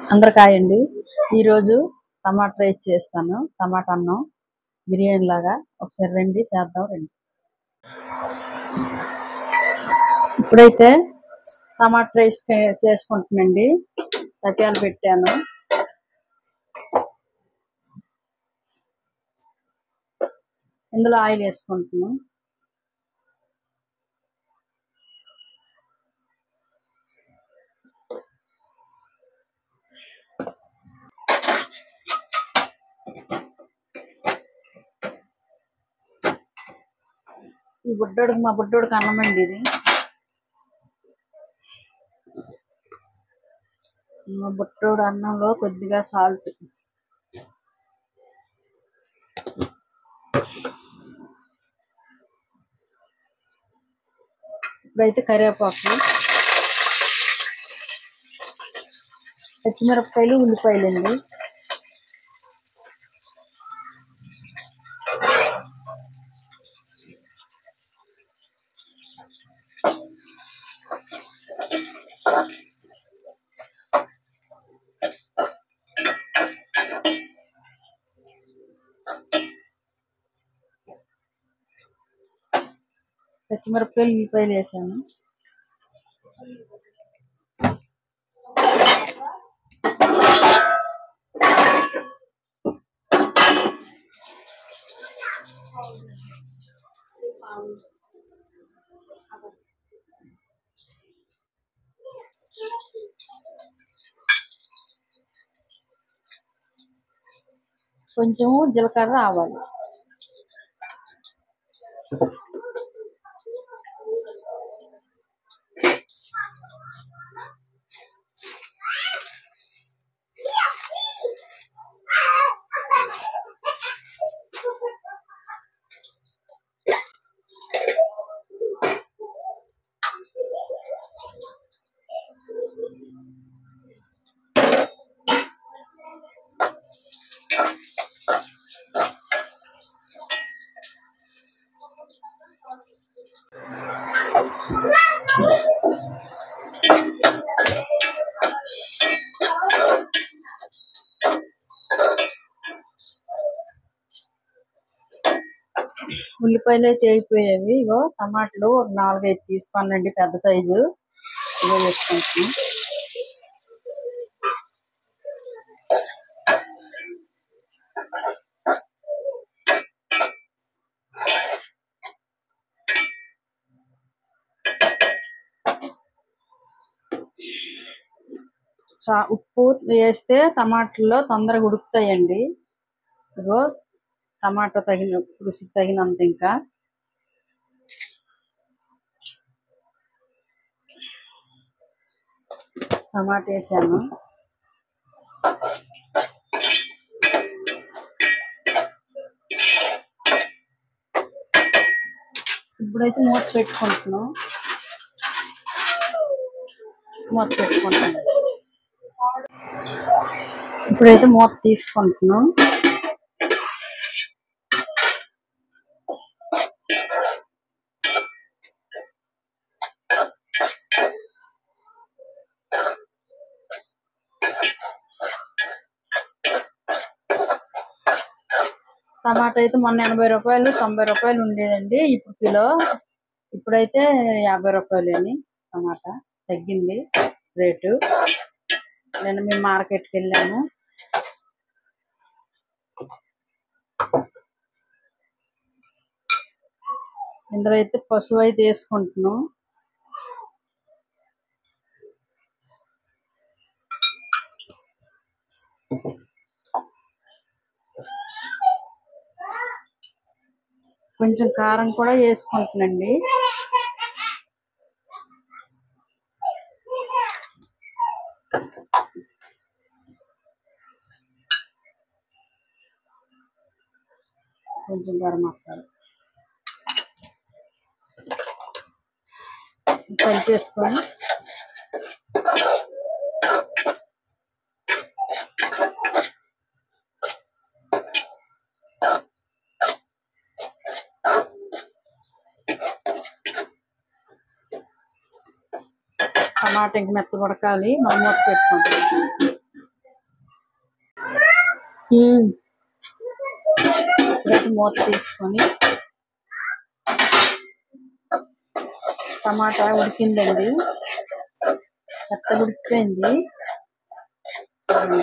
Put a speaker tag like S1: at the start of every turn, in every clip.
S1: అందరికి హాయ్ అండి ఈరోజు టమాటా రైస్ చేస్తాను టమాటా అన్నం బిర్యానీ లాగా ఒకసారి రండి చేద్దాం రండి ఇప్పుడైతే టమాటా రైస్ కే- చేసుకుంటున్నాండి తగ్గాలు పెట్టాను ఇందులో ఆయిల్ వేసుకుంటున్నాం ఈ బుడ్డోడికి మా బుడ్డోడికి అన్నం అండి ఇది మా బుడ్డోడు అన్నంలో కొద్దిగా సాల్ట్ ఇప్పుడైతే కరివేపాకు పచ్చిమిరపకాయలు ఉల్లిపాయలు అండి పచ్చిమిరపకాయలు ఉల్లిపాయలు వేసాను కొంచెము జీలకర్ర ఆవాలు ఉల్లిపాయలు అయితే అయిపోయావి ఇగో టమాటాలు ఒక నాలుగైదు తీసుకోనండి పెద్ద సైజు ఇగో వేసుకుంటున్నాం చా ఉప్పు వేస్తే టమాటాల్లో తొందరగా ఉడుకుతాయండి ఇగో టమాటా తగిన రుచికి తగినంత ఇంకా టమాటా వేసాను ఇప్పుడైతే మూత పెట్టుకుంటున్నాం మూత పెట్టుకుంటున్నాం ఇప్పుడైతే మూత తీసుకుంటున్నాం టమాటా అయితే మొన్న ఎనభై రూపాయలు తొంభై రూపాయలు ఉండేదండి ఇప్పుడు కిలో ఇప్పుడైతే యాభై రూపాయలు అని టమాటా తగ్గింది రేటు నేను మేము మార్కెట్కి వెళ్ళాము ఇందులో అయితే పసుపు అయితే వేసుకుంటున్నాం కొంచెం కారం కూడా వేసుకుంటున్నాండి కొంచెం గరం మసాలా కలిపేసుకొని టమాటా ఇంక మెత్తగా ఉడకాలి మనం మూత పెట్టుకుంటాం ఇప్పుడైతే మూత తీసుకొని టమాటా ఉడికిందండి మెత్త ఉడికిపోయింది చూడండి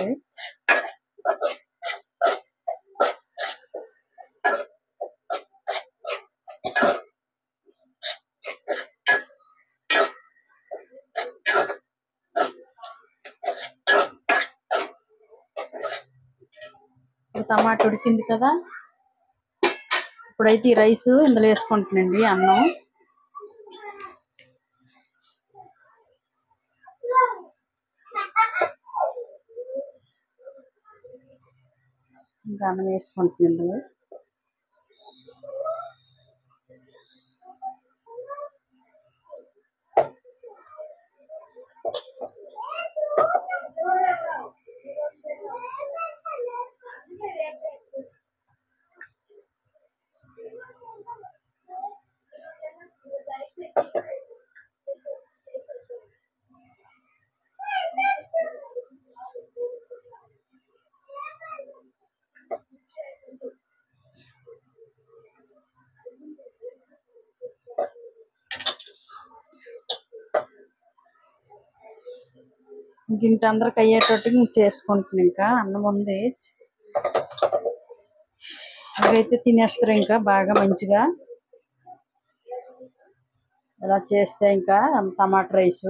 S1: ఇప్పుడు టమాటా ఉడికింది కదా ఇప్పుడైతే ఈ రైస్ ఇందులో వేసుకుంటున్నాండి అన్నం ఇంకా అన్నం వేసుకుంటున్నాను ఇందులో ఇంక ఇంటి అందరికి అయ్యేటట్టు ఇంక చేసుకుంటున్నాను ఇంకా అన్నం ఉంది అవైతే తినేస్తారు ఇంకా బాగా మంచిగా ఇలా చేస్తే ఇంకా టమాటా రైస్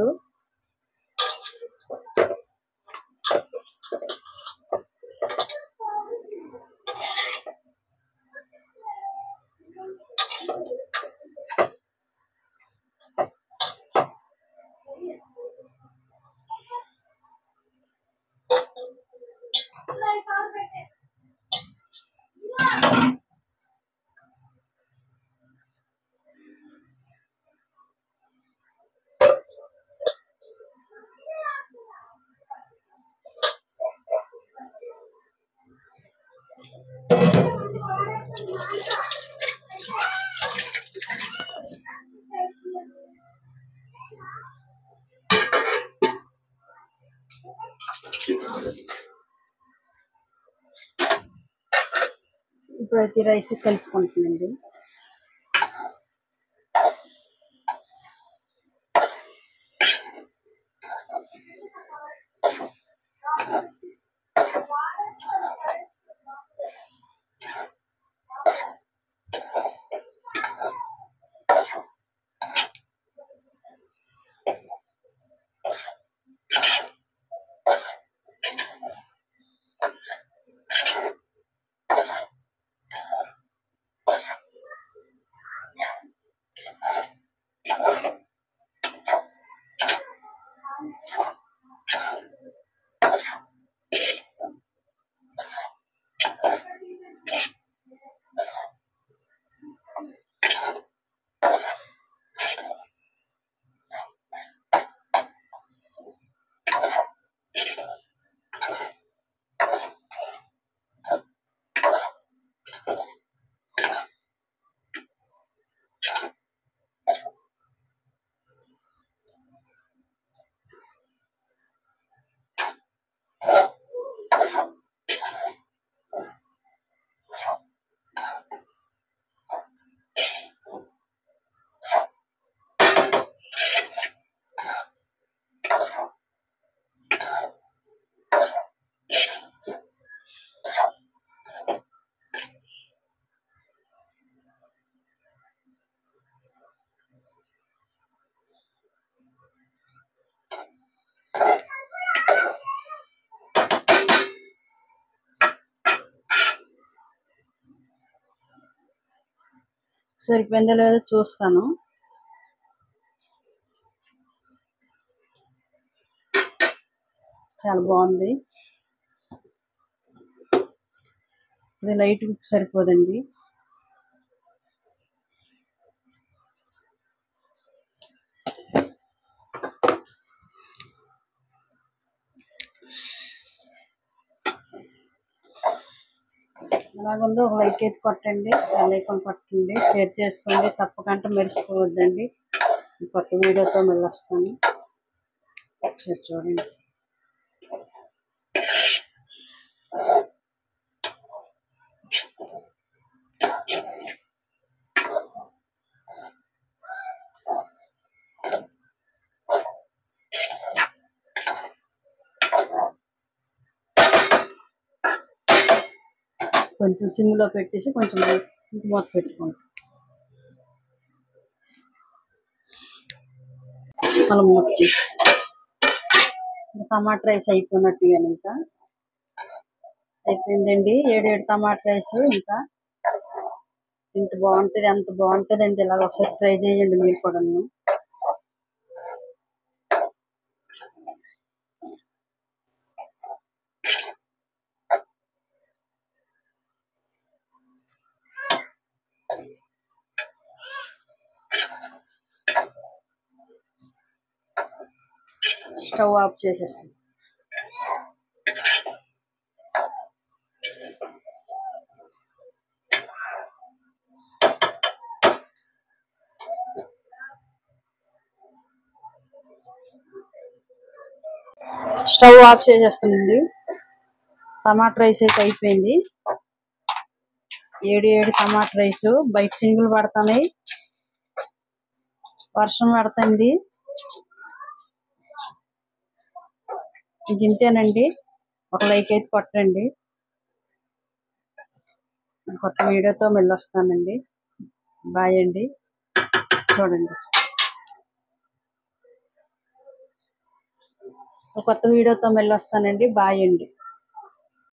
S1: ఇప్పుడైతే రైస్ కలుపుకుంటున్నాండి సరిపోయిందో లేదో చూస్తాను చాలా బాగుంది ఇది లైట్ ఉప్పు సరిపోదండి ఎలాగుందో ఒక లైక్ అయితే కొట్టండి బెల్ ఐకాన్ కొట్టండి షేర్ చేసుకోండి తప్పకుండా మెరిసిపోవద్దండి కొత్త వీడియోతో మళ్ళీ వస్తాను ఒకసారి చూడండి కొంచెం సిమ్లో పెట్టేసి కొంచెం మూత పెట్టుకోండి మళ్ళీ మూత చేసి టమాటా రైస్ అయిపోయినట్టు ఇంకా అయిపోయిందండి ఏడేడు టమాటా రైస్ ఇంకా ఇంత బాగుంటుంది అంత బాగుంటుందండి ఇలా ఒకసారి ట్రై చేయండి మీరు కూడా స్టవ్ ఆఫ్ చేసేస్తాం స్టవ్ ఆఫ్ చేసేస్తానండి టమాటా రైస్ అయితే అయిపోయింది ఏడు ఏడు టమాటా రైస్ బయట సింగులు పడుతున్నాయి వర్షం పడుతుంది ఇంక ఇంతేనండి ఒక లైక్ అయితే కొట్టండి కొత్త వీడియోతో మళ్ళీ వస్తానండి బాయ్ అండి చూడండి ఒక కొత్త వీడియోతో మళ్ళీ వస్తానండి బాయ్ అండి